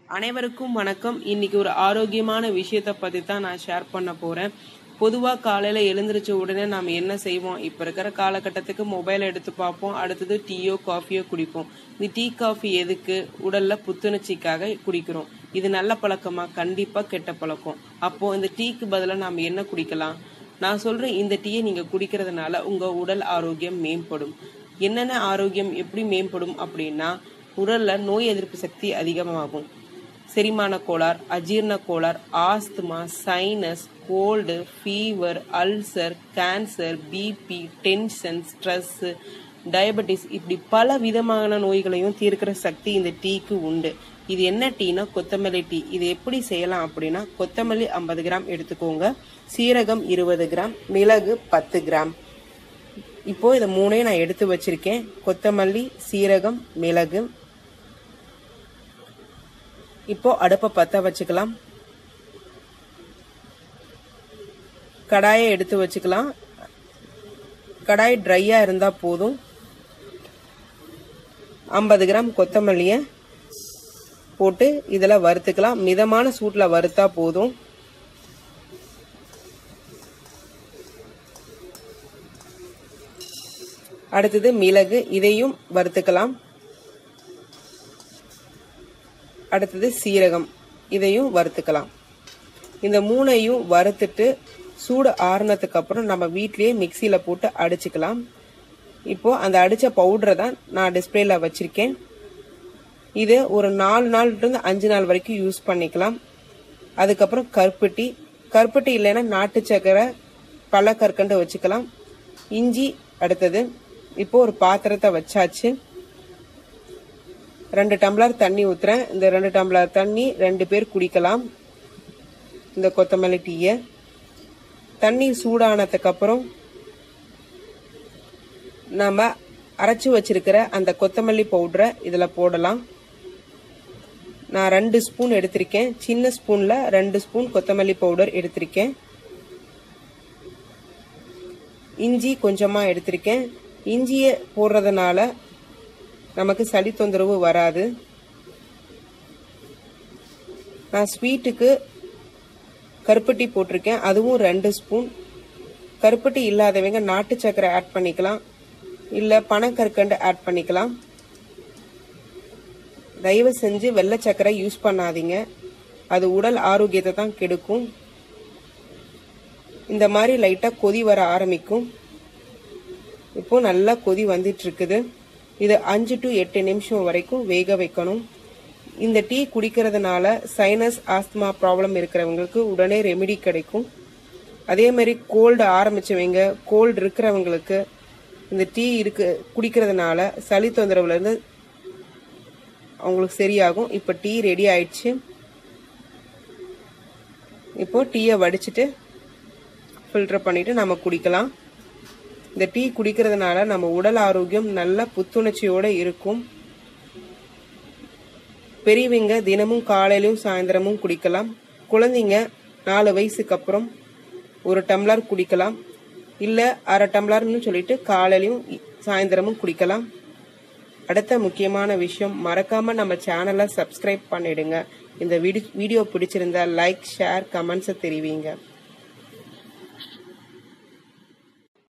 அனைவருக்கும் வணக்கம் இன்னைக்கு ஒரு ஆரோக்கியமான விஷயத்தை பத்தி தான் நான் ஷேர் பண்ண போறேன் பொதுவா காலையில எழுந்திருச்ச உடனே நாம என்ன செய்வோம் இப்ப இருக்கிற காலகட்டத்துக்கு மொபைல் எடுத்து பார்ப்போம் அடுத்தது டீயோ காஃபியோ குடிப்போம் இந்த டீ காஃபி எதுக்கு உடல்ல புத்துணர்ச்சிக்காக குடிக்கிறோம் இது நல்ல பழக்கமா கண்டிப்பா கெட்ட பழக்கம் அப்போ இந்த டீக்கு பதிலா நாம என்ன குடிக்கலாம் நான் சொல்றேன் இந்த டீயை நீங்க குடிக்கிறதுனால உங்க உடல் ஆரோக்கியம் மேம்படும் என்னென்ன ஆரோக்கியம் எப்படி மேம்படும் அப்படின்னா உடல்ல நோய் எதிர்ப்பு சக்தி அதிகமாகும் செரிமான கோளார் அஜீரண கோளார் asthma sinus cold fever ulcer cancer BP tension stress diabetes இப்படி பல விதமான நோய்களையும் தீர்க்கிற சக்தி இந்த டீக்கு உண்டு இது என்ன டீனா கொத்தமல்லி டீ இது எப்படி செய்யலாம் அப்படின்னா கொத்தமல்லி ஐம்பது கிராம் எடுத்துக்கோங்க சீரகம் இருபது கிராம் மிளகு பத்து கிராம் இப்போ இதை மூணையும் நான் எடுத்து வச்சிருக்கேன் கொத்தமல்லி சீரகம் மிளகு இப்போ அடுப்பை பத்த வச்சுக்கலாம் கடாயை எடுத்து வச்சுக்கலாம் கடாய் ட்ரையா இருந்தா போதும் ஐம்பது கிராம் கொத்தமல்லிய போட்டு இதில் வறுத்துக்கலாம் மிதமான சூட்டில் வறுத்தா போதும் அடுத்தது மிளகு இதையும் வறுத்துக்கலாம் அடுத்தது சீரகம் இதையும் வறுத்துக்கலாம் இந்த மூணையும் வறுத்துட்டு சூடு ஆறுனதுக்கு அப்புறம் நம்ம வீட்லயே மிக்சியில போட்டு அடிச்சுக்கலாம் இப்போ அந்த அடிச்ச பவுடரை தான் நான் டிஸ்பிளேல வச்சிருக்கேன் இது ஒரு நாலு நாள் இருந்து அஞ்சு நாள் வரைக்கும் யூஸ் பண்ணிக்கலாம் அதுக்கப்புறம் கருப்பட்டி கருப்பட்டி இல்லைன்னா நாட்டு சக்கரை பல கற்கண்டு வச்சுக்கலாம் இஞ்சி அடுத்தது இப்போ ஒரு பாத்திரத்தை வச்சாச்சு ரெண்டு டம்ளர் தண்ணி ஊத்துறேன் இந்த ரெண்டு டம்ளர் தண்ணி ரெண்டு பேர் குடிக்கலாம் இந்த கொத்தமல்லி டீயை தண்ணி சூடானதுக்கு அப்புறம் நாம அரைச்சு வச்சிருக்கிற அந்த கொத்தமல்லி பவுடரை இதுல போடலாம் நான் ரெண்டு ஸ்பூன் எடுத்திருக்கேன் சின்ன ஸ்பூன்ல ரெண்டு ஸ்பூன் கொத்தமல்லி பவுடர் எடுத்திருக்கேன் இஞ்சி கொஞ்சமா எடுத்திருக்கேன் இஞ்சியை போடுறதுனால நமக்கு சளி தொந்தரவு வராது நான் ஸ்வீட்டுக்கு கருப்பட்டி போட்டிருக்கேன் அதுவும் ரெண்டு ஸ்பூன் கருப்பட்டி இல்லாதவங்க நாட்டு சக்கரை ஆட் பண்ணிக்கலாம் இல்லை பனக்கற்கண்டு ஆட் பண்ணிக்கலாம் தயவு செஞ்சு வெள்ளை சக்கரை யூஸ் பண்ணாதீங்க அது உடல் ஆரோக்கியத்தை தான் கெடுக்கும் இந்த மாதிரி லைட்டாக கொதி வர ஆரம்பிக்கும் இப்போ நல்லா கொதி வந்துட்டு இருக்குது இது அஞ்சு டு எட்டு நிமிஷம் வரைக்கும் வேக வைக்கணும் இந்த டீ குடிக்கிறதுனால சைனஸ் ஆஸ்துமா ப்ராப்ளம் இருக்கிறவங்களுக்கு உடனே ரெமெடி கிடைக்கும் அதே மாதிரி கோல்டு ஆரம்பிச்சவங்க கோல்டு இருக்கிறவங்களுக்கு இந்த டீ இருக்கு குடிக்கிறதுனால சளி தொந்தரவுல இருந்து அவங்களுக்கு சரியாகும் இப்போ டீ ரெடி ஆயிடுச்சு இப்போ டீயை வடிச்சிட்டு ஃபில்டர் பண்ணிட்டு நம்ம குடிக்கலாம் இந்த டீ குடிக்கிறதுனால நம்ம உடல் ஆரோக்கியம் நல்ல புத்துணர்ச்சியோட இருக்கும் பெரியவங்க தினமும் காலையிலும் சாயந்தரமும் குடிக்கலாம் குழந்தைங்க நாலு வயசுக்கு அப்புறம் ஒரு டம்ளர் குடிக்கலாம் இல்லை அரை டம்ளர்னு சொல்லிட்டு காலையிலும் சாயந்தரமும் குடிக்கலாம் அடுத்த முக்கியமான விஷயம் மறக்காம நம்ம சேனலை சப்ஸ்கிரைப் பண்ணிடுங்க இந்த வீடியோ பிடிச்சிருந்தா லைக் ஷேர் கமெண்ட்ஸை தெரிவிங்க